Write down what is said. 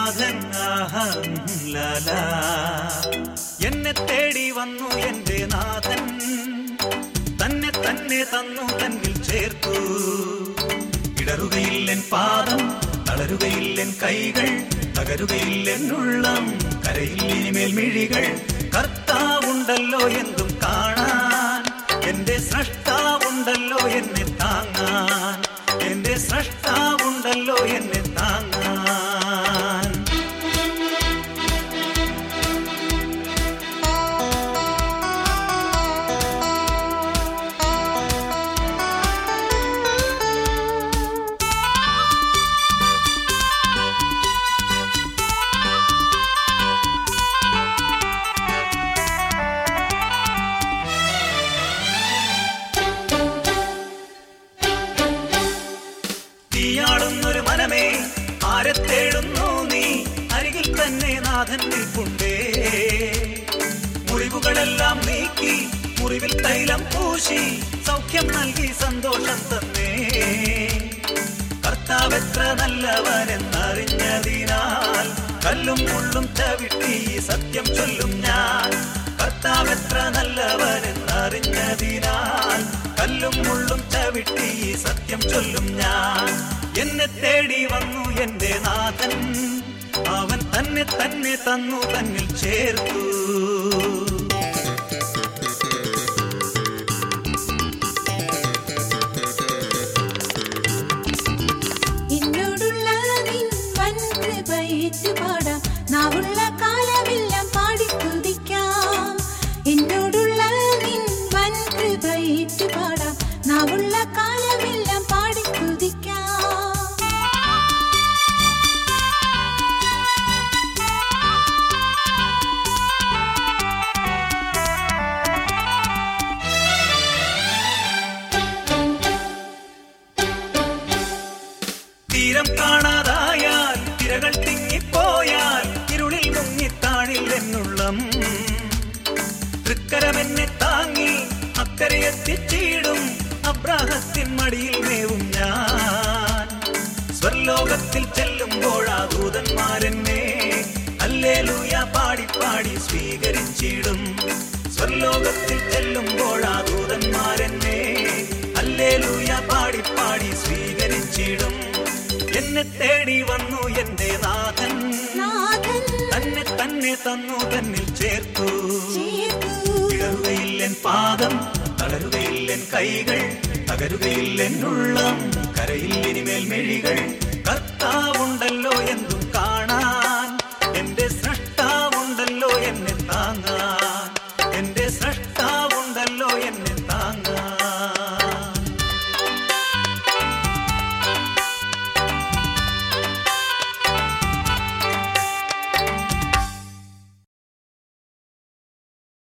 നാഥൻ ആഹാ ലാലാ എന്നെ തേടി വന്നു എന്റെ നാഥൻ തന്നെ തന്നെ തന്നു തന്നിൽ ചേർത്തു ഇടറുകയില്ലെൻ പാദം തളരുകയില്ലെൻ കൈകൾ തകരുകയില്ലെൻ ഉള്ളം കരയിൽ ഇനിമേൽ മിഴികൾ കർത്താവുണ്ടല്ലോ എന്തും കാണാൻ എന്റെ സ്രഷ്ടാവുണ്ടല്ലോ എന്നെ താങ്ങാൻ എന്റെ സ്രഷ്ടാവുണ്ടല്ലോ എന്നെ താങ്ങാൻ തീയാടുന്നൊരു മനമേ ആരെ തേടുന്നു നീ അരികിൽ തന്നെ നാഥൻ നിൽപ്പുണ്ടേ മുറിവുകളെല്ലാം നീക്കി മുറിവിൽ തൈലം പൂശി സൗഖ്യം നൽകി സന്തോഷം തന്നേ കർത്താവെത്ര നല്ലവനെന്നറിഞ്ഞതിനാൽ കല്ലും മുള്ളും ചവിട്ടി ഈ സത്യം ചൊല്ലും ഞാൻ കർത്താവെത്ര നല്ലവനെന്നറിഞ്ഞതിനാൽ കല്ലും മുള്ളും ചവിട്ടി ഈ സത്യം ചൊല്ലും ഞാൻ എന്നെ തേടി വന്നു എന്റെ നാഥൻ അവൻ തന്നെ തന്നെ തന്നു തന്നിൽ ചേർത്തു എന്നോടുള്ള നിൻ വൻ കൃപയേറ്റു പാടാം നാവുള്ള കാലമെല്ലാം പാടി തുതിക്കാം എന്നോടുള്ള നിൻ വൻ കൃപയേറ്റു പാടാം നാവുള്ള കാലമെല്ലാം പാടി തുതിക്കാം തീരം കാണാതായാൽ തിരകൾ തിങ്ങിപ്പോയാൽ ഇരുളിൽ മുങ്ങിത്താഴിൽ എന്നുള്ളം തൃക്കരമെന്നെ താങ്ങി അക്കരെ എത്തിച്ചിടും അബ്രാഹത്തിൻ മടിയിൽ മേവും ഞാൻ സ്വർലോകത്തിൽ ചെല്ലുമ്പോഴാ ദൂതന്മാരെന്നെ അല്ലേലൂയ പാടി പാടി സ്വീകരിച്ചിടും സ്വർലോകത്തിൽ ചെല്ലുമ്പോഴാ ദൂതന്മാരെന്നെ അല്ലേലൂയ പാടി പാടി സ്വീകരിച്ചിടും എന്നെ തേടി വന്നു എന്റെ നാഥൻ നാഥൻ തന്നെ തന്നെ തന്നു തന്നിൽ ചേർത്തു ചേർത്തു ഇടറുകയില്ലെൻ പാദം തളരുകയില്ലെൻ കൈകൾ തകരുകയില്ലെൻ ഉള്ളം കരയിൽ ഇനിമേൽ മെഴികൾ കർത്താവുണ്ട്